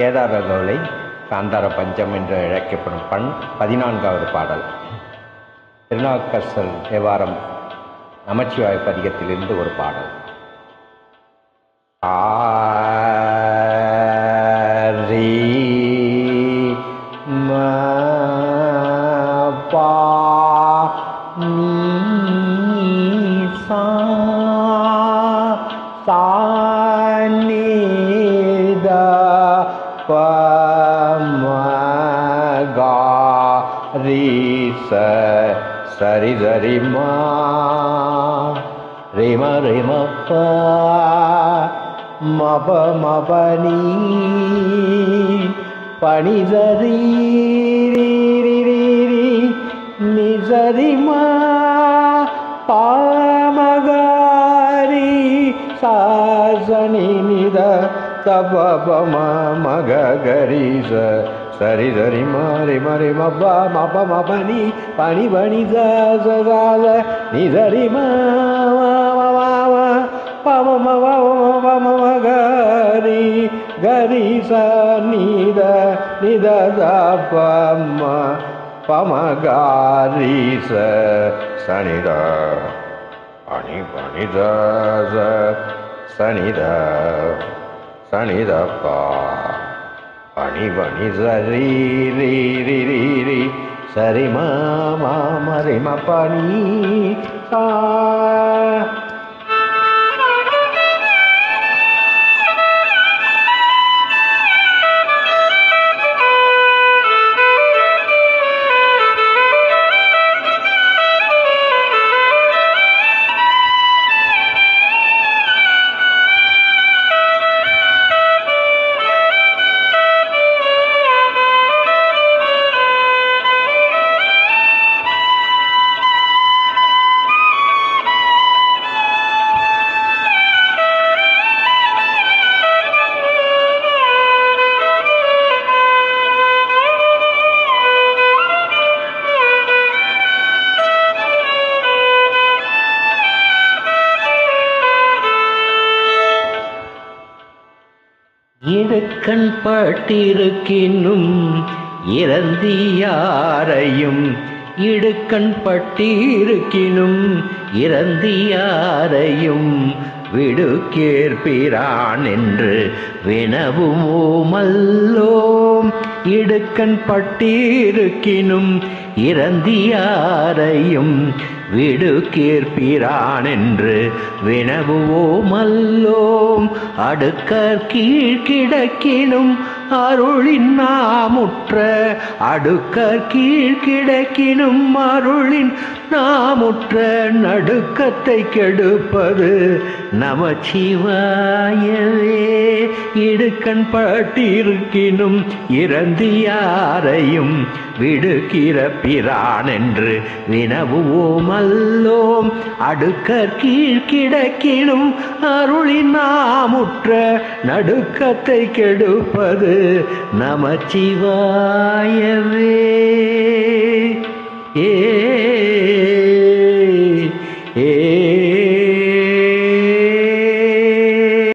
கேதாரகவுளை காந்தார பஞ்சம் என்று அழைக்கப்படும் பண் பதினான்காவது பாடல் திருநாக்கசல் தேவாரம் நமச்சிவாய பதிகத்திலிருந்து ஒரு பாடல் ஆரி ம பா நீ சா சா நீ த ப ம கா ரி ச சரி சரி மா ரிம ரிம ப மப மபனி பணிசரி நிசரி மா பாமகாரி சாசனி நித தப பம மக கரி ச சரி சரி மாரி மரி மப மப மபனி பனி பனி ச ச ச ச நிசரி மா பம மவ பம மகரி கரி ச நித நித த பம பமகாரி ச சனித பனி பனி த ச சனித சனித பா பனி பனி சரி ரி ரி ரி ரி சரி மா மா மரி ம பனி சா இடுக்கண் பட்டிருக்கினும் இறந்தியாரையும் இடுக்கண் பட்டிருக்கினும் இறந்தியாரையும் விடுக்கேற்பிரான் என்று வினவுமோமல்லோம் இடுக்கண் பட்டிருக்கினும் இறந்தியாரையும் விடுக்கேற்பிரான் என்று வினவுவோமல்லோம் அடுக்கற் கீழ் கிடக்கினும் அருளின் நாமுற்ற அடுக்கற் கீழ் கிடக்கினும் அருளின் நாமுற்ற நடுக்கத்தை கெடுப்பது நமச்சிவாயவே இடுக்கண் பட்டிருக்கினும் இறந்தியாரையும் விடுக்கிற பிரான் என்று வினவுவோம் அல்லோம் அடுக்கற் கீழ் கிடக்கினும் அருளின் நாமுற்ற நடுக்கத்தை கெடுப்பது நமச்சிவாயவே ஏ